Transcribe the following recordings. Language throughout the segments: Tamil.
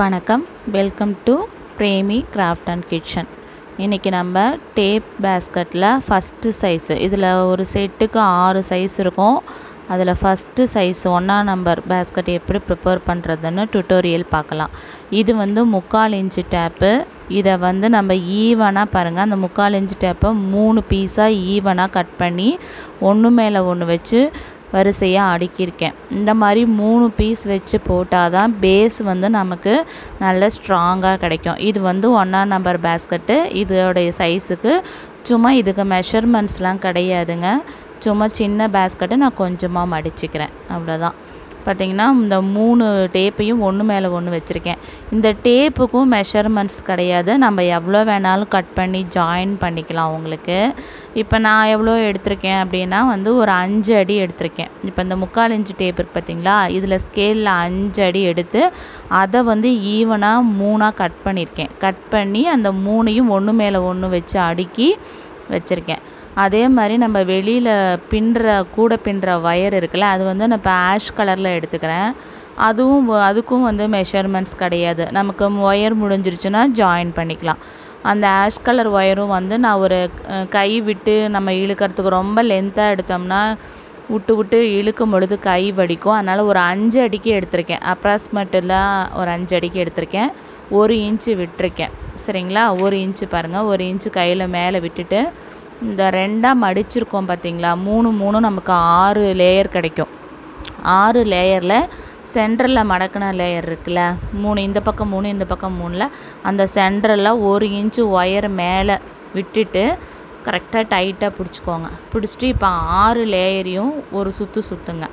வணக்கம் welcome to Premi craft and kitchen இன்றைக்கி நம்ம டேப் பேஸ்கட்டில் ஃபஸ்ட்டு சைஸு இதில் ஒரு செட்டுக்கு ஆறு சைஸ் இருக்கும் அதில் ஃபஸ்ட்டு சைஸ் ஒன்றாம் நம்பர் பேஸ்கட் எப்படி ப்ரிப்பேர் பண்ணுறதுன்னு டுட்டோரியல் பார்க்கலாம் இது வந்து முக்கால் இன்ச்சு டேப்பு இதை வந்து நம்ம ஈவனாக பாருங்கள் அந்த முக்கால் இன்ச்சு டேப்பை மூணு பீஸாக ஈவனாக கட் பண்ணி ஒன்று மேலே ஒன்று வச்சு வரிசையாக அடுக்கியிருக்கேன் இந்த மாதிரி மூணு பீஸ் வச்சு போட்டால் தான் பேஸ் வந்து நமக்கு நல்ல ஸ்ட்ராங்காக கிடைக்கும் இது வந்து ஒன்றாம் நம்பர் பேஸ்கட்டு இதோடைய சைஸுக்கு சும்மா இதுக்கு மெஷர்மெண்ட்ஸ்லாம் கிடையாதுங்க சும்மா சின்ன பேஸ்கட்டை நான் கொஞ்சமாக மடிச்சுக்கிறேன் அவ்வளோதான் பார்த்திங்கன்னா இந்த மூணு டேப்பையும் ஒன்று மேலே ஒன்று வச்சுருக்கேன் இந்த டேப்புக்கும் மெஷர்மெண்ட்ஸ் கிடையாது நம்ம எவ்வளோ வேணாலும் கட் பண்ணி ஜாயின் பண்ணிக்கலாம் உங்களுக்கு இப்போ நான் எவ்வளோ எடுத்திருக்கேன் அப்படின்னா வந்து ஒரு அஞ்சு அடி எடுத்திருக்கேன் இப்போ இந்த முக்கால் இன்ச்சு டேப் இருக்குது பார்த்தீங்களா இதில் ஸ்கேலில் அஞ்சு அடி எடுத்து அதை வந்து ஈவனாக மூணாக கட் பண்ணியிருக்கேன் கட் பண்ணி அந்த மூணையும் ஒன்று மேலே ஒன்று வச்சு அடுக்கி வச்சுருக்கேன் அதே மாதிரி நம்ம வெளியில் பின்னுற கூட பின்னுற ஒயர் இருக்குல்ல அது வந்து நான் இப்போ ஆஷ் கலரில் எடுத்துக்கிறேன் அதுவும் அதுக்கும் வந்து மெஷர்மெண்ட்ஸ் கிடையாது நமக்கு ஒயர் முடிஞ்சிருச்சுன்னா ஜாயின் பண்ணிக்கலாம் அந்த ஆஷ் கலர் ஒயரும் வந்து நான் ஒரு கை விட்டு நம்ம இழுக்கிறதுக்கு ரொம்ப லென்த்தாக எடுத்தோம்னா விட்டு விட்டு இழுக்கும் பொழுது கை வடிக்கும் அதனால் ஒரு அஞ்சு அடிக்கு எடுத்திருக்கேன் அப்ராக்சிமேட்டில் ஒரு அஞ்சு அடிக்கு எடுத்திருக்கேன் ஒரு இன்ச்சு விட்டுருக்கேன் சரிங்களா ஒரு இன்ச்சு பாருங்கள் ஒரு இன்ச்சு கையில் மேலே விட்டுட்டு இந்த ரெண்டாக மடிச்சிருக்கோம் பார்த்தீங்களா மூணு மூணு நமக்கு ஆறு லேயர் கிடைக்கும் ஆறு லேயரில் சென்டரில் மடக்கின லேயர் இருக்குல்ல மூணு இந்த பக்கம் மூணு இந்த பக்கம் மூணில் அந்த சென்டரில் ஒரு இன்ச்சு ஒயர் மேலே விட்டுட்டு கரெக்டாக டைட்டாக பிடிச்சிக்கோங்க பிடிச்சிட்டு இப்போ ஆறு லேயரையும் ஒரு சுற்று சுற்றுங்க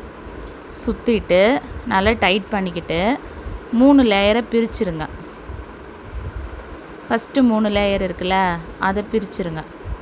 சுற்றிட்டு நல்லா டைட் பண்ணிக்கிட்டு மூணு லேயரை பிரிச்சுருங்க ஃபஸ்ட்டு மூணு லேயர் இருக்குல்ல அதை பிரிச்சுருங்க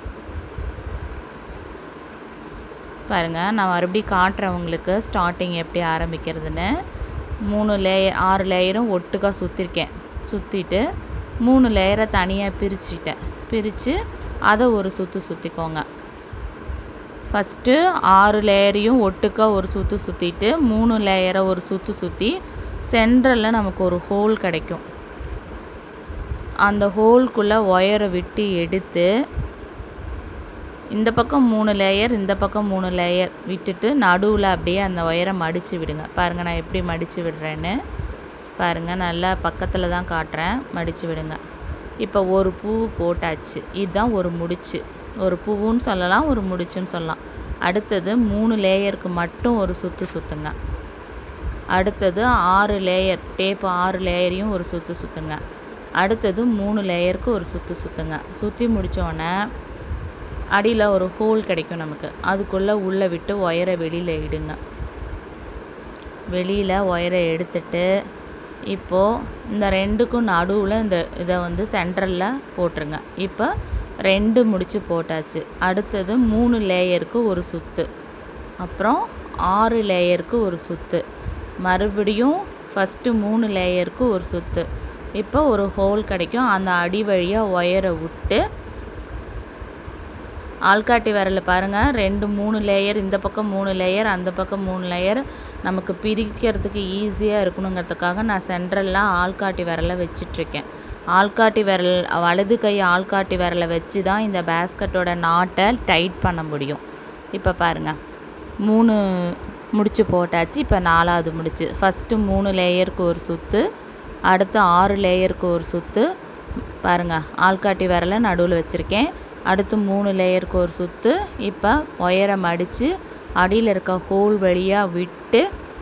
பாருங்கள் நான் மறுபடியும் காட்டுறேன் உங்களுக்கு ஸ்டார்டிங் எப்படி ஆரம்பிக்கிறதுன்னு மூணு லேயர் ஆறு லேயரும் ஒட்டுக்காக சுற்றிருக்கேன் சுற்றிட்டு மூணு லேயரை தனியாக பிரிச்சுட்டேன் பிரித்து அதை ஒரு சுற்று சுற்றிக்கோங்க ஃபஸ்ட்டு ஆறு லேயரையும் ஒட்டுக்கா ஒரு சுற்று சுற்றிட்டு மூணு லேயரை ஒரு சுற்று சுற்றி சென்ட்ரலில் நமக்கு ஒரு ஹோல் கிடைக்கும் அந்த ஹோல்குள்ளே ஒயரை விட்டு எடுத்து இந்த பக்கம் மூணு லேயர் இந்த பக்கம் மூணு லேயர் விட்டுட்டு நடுவில் அப்படியே அந்த ஒயரை மடித்து விடுங்க பாருங்கள் நான் எப்படி மடித்து விடுறேன்னு பாருங்கள் நல்லா பக்கத்தில் தான் காட்டுறேன் மடித்து விடுங்க இப்போ ஒரு பூ போட்டாச்சு இதுதான் ஒரு முடிச்சு ஒரு பூவுன்னு சொல்லலாம் ஒரு முடிச்சுன்னு சொல்லலாம் அடுத்தது மூணு லேயருக்கு மட்டும் ஒரு சுற்று சுற்றுங்க அடுத்தது ஆறு லேயர் டேப்பு ஆறு லேயரையும் ஒரு சுற்று சுற்றுங்க அடுத்தது மூணு லேயருக்கு ஒரு சுற்று சுற்றுங்க சுற்றி முடித்தோடனே அடியில் ஒரு ஹோல் கிடைக்கும் நமக்கு அதுக்குள்ளே உள்ளே விட்டு ஒயரை வெளியில் இடுங்க வெளியில் ஒயரை எடுத்துட்டு இப்போது இந்த ரெண்டுக்கும் நடுவில் இந்த இதை வந்து சென்ட்ரலில் போட்டுருங்க இப்போ ரெண்டு முடிச்சு போட்டாச்சு அடுத்தது மூணு லேயருக்கு ஒரு சுற்று அப்புறம் ஆறு லேயருக்கு ஒரு சுற்று மறுபடியும் ஃபஸ்ட்டு மூணு லேயருக்கு ஒரு சுற்று இப்போ ஒரு ஹோல் கிடைக்கும் அந்த அடி வழியாக ஒயரை விட்டு ஆள்காட்டி விரல் பாருங்கள் ரெண்டு மூணு லேயர் இந்த பக்கம் மூணு லேயர் அந்த பக்கம் மூணு லேயர் நமக்கு பிரிக்கிறதுக்கு ஈஸியாக இருக்கணுங்கிறதுக்காக நான் சென்ட்ரல்லாம் ஆள்காட்டி விரலை வச்சிட்ருக்கேன் ஆள்காட்டி விரல் வலது கை ஆள்காட்டி விரலை வச்சு தான் இந்த பேஸ்கட்டோட நாட்டை டைட் பண்ண முடியும் இப்போ பாருங்கள் மூணு முடிச்சு போட்டாச்சு இப்போ நாலாவது முடிச்சு ஃபஸ்ட்டு மூணு லேயருக்கு ஒரு சுற்று அடுத்து ஆறு லேயருக்கு ஒரு சுற்று பாருங்கள் ஆள்காட்டி விரலை நடுவில் வச்சுருக்கேன் அடுத்து மூணு லேயருக்கு ஒரு சுற்று இப்போ ஒயரை மடித்து அடியில் இருக்க ஹோல் வழியாக விட்டு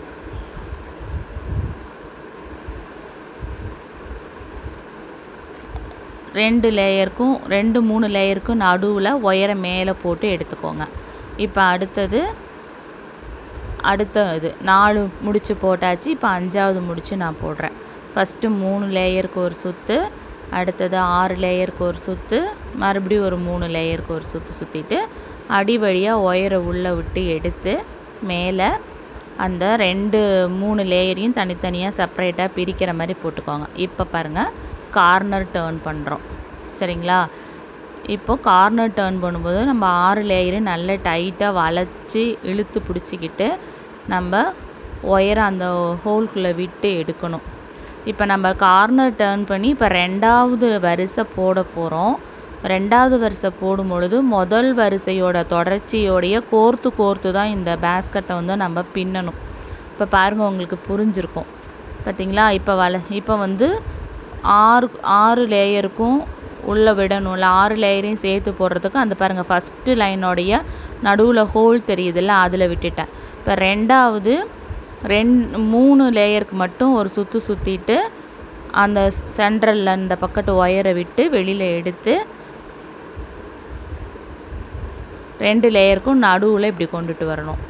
ரெண்டு லேயருக்கும் ரெண்டு மூணு லேயருக்கும் நடுவில் ஒயரை மேலே போட்டு எடுத்துக்கோங்க இப்போ அடுத்தது அடுத்த இது நாலு முடிச்சு போட்டாச்சு இப்போ அஞ்சாவது முடிச்சு நான் போடுறேன் ஃபஸ்ட்டு மூணு லேயருக்கு ஒரு சுற்று அடுத்தது ஆறு லேயருக்கு ஒரு சுற்று மறுபடியும் ஒரு மூணு லேயருக்கு ஒரு சுற்று சுற்றிட்டு அடி வழியாக ஒயரை உள்ளே விட்டு எடுத்து மேலே அந்த ரெண்டு மூணு லேயரையும் தனித்தனியாக செப்ரேட்டாக பிரிக்கிற மாதிரி போட்டுக்கோங்க இப்போ பாருங்கள் கார்னர் டேர்ன் பண்ணுறோம் சரிங்களா இப்போ கார்னர் டேர்ன் பண்ணும்போது நம்ம ஆறு லேயரும் நல்ல டைட்டாக வளைச்சி இழுத்து பிடிச்சிக்கிட்டு நம்ம ஒயரை அந்த ஹோல்குள்ளே விட்டு எடுக்கணும் இப்போ நம்ம கார்னர் டேர்ன் பண்ணி இப்போ ரெண்டாவது வரிசை போட போகிறோம் ரெண்டாவது வரிசை போடும் பொழுது முதல் வரிசையோட தொடர்ச்சியோடைய கோர்த்து கோர்த்து தான் இந்த பேஸ்கட்டை வந்து நம்ம பின்னணும் இப்போ பாருங்கள் உங்களுக்கு புரிஞ்சிருக்கும் பார்த்தீங்களா இப்போ வள இப்போ வந்து ஆறு ஆறு லேயருக்கும் உள்ளே விடணும்ல ஆறு லேயரையும் சேர்த்து போடுறதுக்கு அந்த பாருங்கள் ஃபஸ்ட்டு லைனோடைய நடுவில் ஹோல் தெரியுதுல்ல அதில் விட்டுட்டேன் இப்போ ரெண்டாவது ரெண் மூணு லேயருக்கு மட்டும் ஒரு சுற்று சுற்றிட்டு அந்த சென்ட்ரலில் இந்த பக்கத்து ஒயரை விட்டு வெளியில் எடுத்து ரெண்டு லேயருக்கும் நடுவில் இப்படி கொண்டுட்டு வரணும்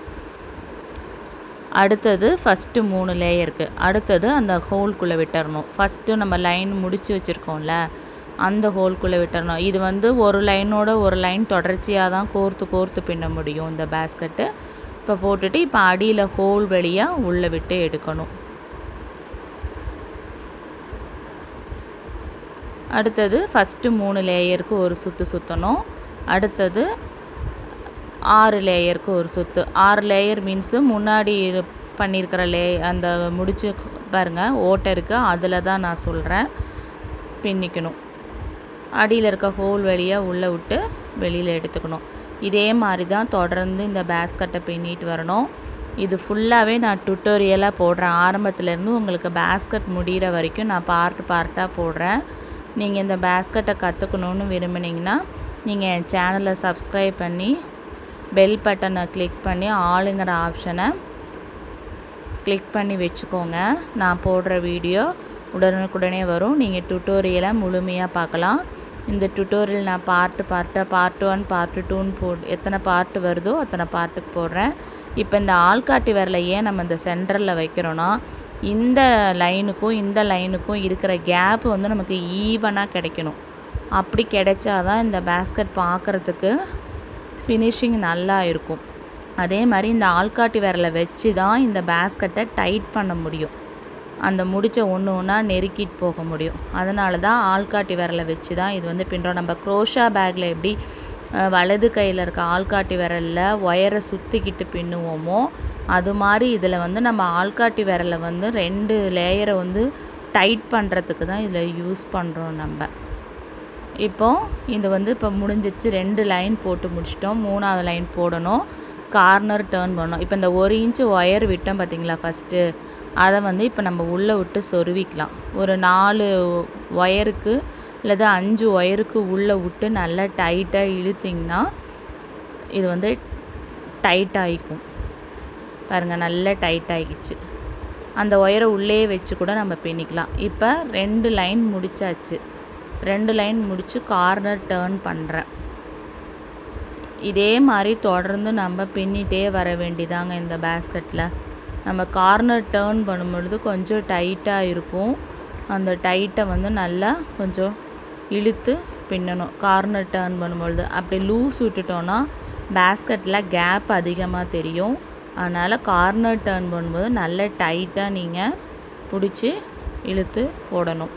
அடுத்தது ஃபஸ்ட்டு மூணு லேயருக்கு அடுத்தது அந்த ஹோல்குள்ளே விட்டுறணும் ஃபஸ்ட்டு நம்ம லைன் முடித்து வச்சுருக்கோம்ல அந்த ஹோல்குள்ளே விட்டுறணும் இது வந்து ஒரு லைனோட ஒரு லைன் தொடர்ச்சியாக தான் கோர்த்து கோர்த்து பின்ன முடியும் இந்த பேஸ்கெட்டு இப்போ போட்டுட்டு இப்போ அடியில் ஹோல் வழியாக உள்ளே விட்டு எடுக்கணும் அடுத்தது ஃபஸ்ட்டு மூணு லேயருக்கு ஒரு சுற்று சுற்றணும் அடுத்தது ஆறு லேயருக்கு ஒரு சுற்று ஆறு லேயர் மீன்ஸு முன்னாடி பண்ணியிருக்கிற லே அந்த முடிச்சு பாருங்கள் ஓட்டை இருக்குது அதில் தான் நான் சொல்கிறேன் பின்னிக்கணும் அடியில் இருக்க ஹோல் வழியாக உள்ளே விட்டு வெளியில் எடுத்துக்கணும் இதே மாதிரி தான் தொடர்ந்து இந்த பேஸ்கட்டை பின்னிட்டு வரணும் இது ஃபுல்லாகவே நான் டுட்டோரியலாக போடுறேன் ஆரம்பத்துலேருந்து உங்களுக்கு பேஸ்கட் முடிகிற வரைக்கும் நான் பார்ட் பார்ட்டாக போடுறேன் நீங்கள் இந்த பேஸ்கட்டை கற்றுக்கணுன்னு விரும்புனீங்கன்னா நீங்கள் என் சேனலை சப்ஸ்கிரைப் பண்ணி பெல் பட்டனை கிளிக் பண்ணி ஆளுங்கிற ஆப்ஷனை கிளிக் பண்ணி வச்சுக்கோங்க நான் போடுற வீடியோ உடனுக்குடனே வரும் நீங்கள் டுட்டோரியலை முழுமையாக பார்க்கலாம் இந்த டுட்டோரியல் நான் பார்ட்டு பார்ட்டாக பார்ட் ஒன் பார்ட்டு டூன்னு போ எத்தனை பார்ட்டு வருதோ அத்தனை பார்ட்டுக்கு போடுறேன் இப்போ இந்த ஆள்காட்டி விரலை ஏன் நம்ம இந்த சென்டரில் வைக்கிறோன்னா இந்த லைனுக்கும் இந்த லைனுக்கும் இருக்கிற கேப் வந்து நமக்கு ஈவனாக கிடைக்கணும் அப்படி கிடைச்சாதான் இந்த பேஸ்கட் பார்க்குறதுக்கு ஃபினிஷிங் நல்லா இருக்கும் அதே மாதிரி இந்த ஆள்காட்டி விரலை வச்சு தான் இந்த பேஸ்கட்டை டைட் பண்ண முடியும் அந்த முடிச்ச ஒன்று ஒன்றா நெருக்கிட்டு போக முடியும் அதனால தான் ஆள்காட்டி விரலை வச்சு தான் இது வந்து பின்றோம் நம்ம க்ரோஷா பேக்கில் எப்படி அஹ், வலது கையில் இருக்க ஆள்காட்டி விரலில் ஒயரை சுற்றிக்கிட்டு பின்னுவோமோ அது மாதிரி இதில் வந்து நம்ம ஆள்காட்டி விரலை வந்து ரெண்டு லேயரை வந்து டைட் பண்ணுறதுக்கு தான் இதில் யூஸ் பண்ணுறோம் நம்ம இப்போ இது வந்து இப்போ முடிஞ்சிச்சு ரெண்டு லைன் போட்டு முடிச்சிட்டோம் மூணாவது லைன் போடணும் கார்னர் டேர்ன் பண்ணணும் இப்போ இந்த ஒரு இன்ச்சு ஒயர் விட்டோம் பார்த்தீங்களா ஃபஸ்ட்டு அதை வந்து இப்போ நம்ம உள்ளே விட்டு சொருவிக்கலாம் ஒரு நாலு ஒயருக்கு இல்லது அஞ்சு ஒயருக்கு உள்ளே விட்டு நல்லா டைட்டாக இழுத்திங்கன்னா இது வந்து டைட் ஆகிக்கும் பாருங்கள் நல்லா டைட் ஆகிடுச்சு அந்த ஒயரை உள்ளே வச்சு கூட நம்ம பின்னிக்கலாம் இப்போ ரெண்டு லைன் முடிச்சாச்சு ரெண்டு லைன் முடித்து கார்னர் டேர்ன் பண்ணுறேன் இதே மாதிரி தொடர்ந்து நம்ம பின்னிட்டே வர வேண்டியதாங்க இந்த பேஸ்கெட்டில் நம்ம கார்னர் டேர்ன் பண்ணும்பொழுது கொஞ்சம் டைட்டாக இருக்கும் அந்த டைட்டை வந்து நல்லா கொஞ்சம் இழுத்து பின்னணும் கார்னர் டேர்ன் பண்ணும்பொழுது அப்படி லூஸ் விட்டுட்டோன்னா பேஸ்கெட்டில் கேப் அதிகமாக தெரியும் அதனால் கார்னர் டேர்ன் பண்ணும்போது நல்ல டைட்டாக நீங்கள் பிடிச்சி இழுத்து போடணும்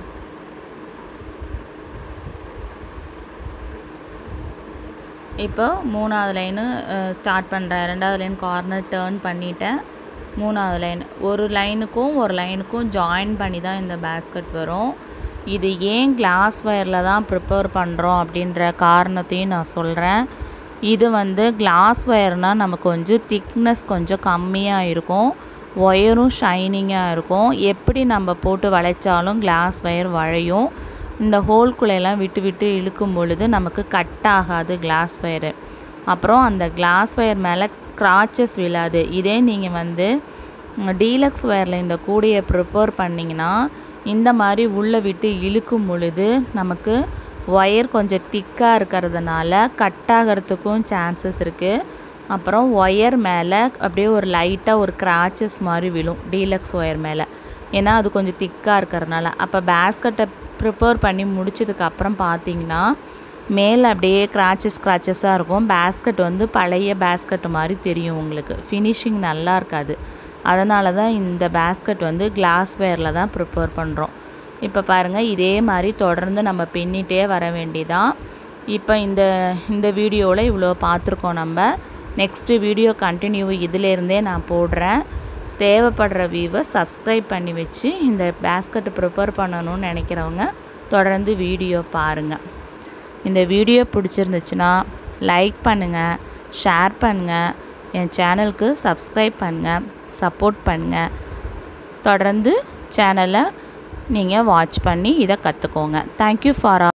இப்போ மூணாவது லைனு ஸ்டார்ட் பண்ணுறேன் ரெண்டாவது லைன் கார்னர் டேர்ன் பண்ணிட்டேன் மூணாவது லைன் ஒரு லைனுக்கும் ஒரு லைனுக்கும் ஜாயின் பண்ணி தான் இந்த பேஸ்கட் வரும் இது ஏன் கிளாஸ் ஒயரில் தான் ப்ரிப்பேர் பண்ணுறோம் அப்படின்ற காரணத்தையும் நான் சொல்கிறேன் இது வந்து கிளாஸ் ஒயர்னால் நமக்கு கொஞ்சம் திக்னஸ் கொஞ்சம் கம்மியாக இருக்கும் ஒயரும் ஷைனிங்காக இருக்கும் எப்படி நம்ம போட்டு வளைச்சாலும் கிளாஸ் ஒயர் வளையும் இந்த ஹோல்குள்ளையெல்லாம் விட்டு விட்டு இழுக்கும் பொழுது நமக்கு கட் ஆகாது கிளாஸ் ஒயரு அப்புறம் அந்த கிளாஸ் ஒயர் மேலே கிராச்சஸ் விழாது இதே நீங்கள் வந்து டீலக்ஸ் ஒயரில் இந்த கூடையை ப்ரிப்பேர் பண்ணிங்கன்னா இந்த மாதிரி உள்ளே விட்டு இழுக்கும் பொழுது நமக்கு ஒயர் கொஞ்சம் திக்காக இருக்கிறதுனால கட் ஆகிறதுக்கும் சான்சஸ் இருக்குது அப்புறம் ஒயர் மேலே அப்படியே ஒரு லைட்டாக ஒரு கிராச்சஸ் மாதிரி விழும் டீலக்ஸ் ஒயர் மேலே ஏன்னா அது கொஞ்சம் திக்காக இருக்கிறதுனால அப்போ பேஸ்கட்டை ப்ரிப்பேர் பண்ணி முடிச்சதுக்கு அப்புறம் பார்த்தீங்கன்னா மேலே அப்படியே கிராச்சஸ் கிராச்சஸாக இருக்கும் பேஸ்கட் வந்து பழைய பேஸ்கட் மாதிரி தெரியும் உங்களுக்கு ஃபினிஷிங் நல்லா இருக்காது அதனால தான் இந்த பேஸ்கட் வந்து கிளாஸ் வேரில் தான் ப்ரிப்பேர் பண்ணுறோம் இப்போ பாருங்கள் இதே மாதிரி தொடர்ந்து நம்ம பின்னிட்டே வர வேண்டியதான் இப்போ இந்த இந்த வீடியோவில் இவ்வளோ பார்த்துருக்கோம் நம்ம நெக்ஸ்ட்டு வீடியோ கண்டினியூ இதிலேருந்தே நான் போடுறேன் தேவைப்படுற வியூவை சப்ஸ்கிரைப் பண்ணி வச்சு இந்த பேஸ்கெட்டு ப்ரிப்பேர் பண்ணணும்னு நினைக்கிறவங்க தொடர்ந்து வீடியோ பாருங்கள் இந்த வீடியோ பிடிச்சிருந்துச்சுன்னா லைக் பண்ணுங்கள் ஷேர் பண்ணுங்கள் என் சேனலுக்கு சப்ஸ்கிரைப் பண்ணுங்கள் சப்போர்ட் பண்ணுங்கள் தொடர்ந்து சேனலை நீங்கள் வாட்ச் பண்ணி இதை கற்றுக்கோங்க தேங்க்யூ ஃபார்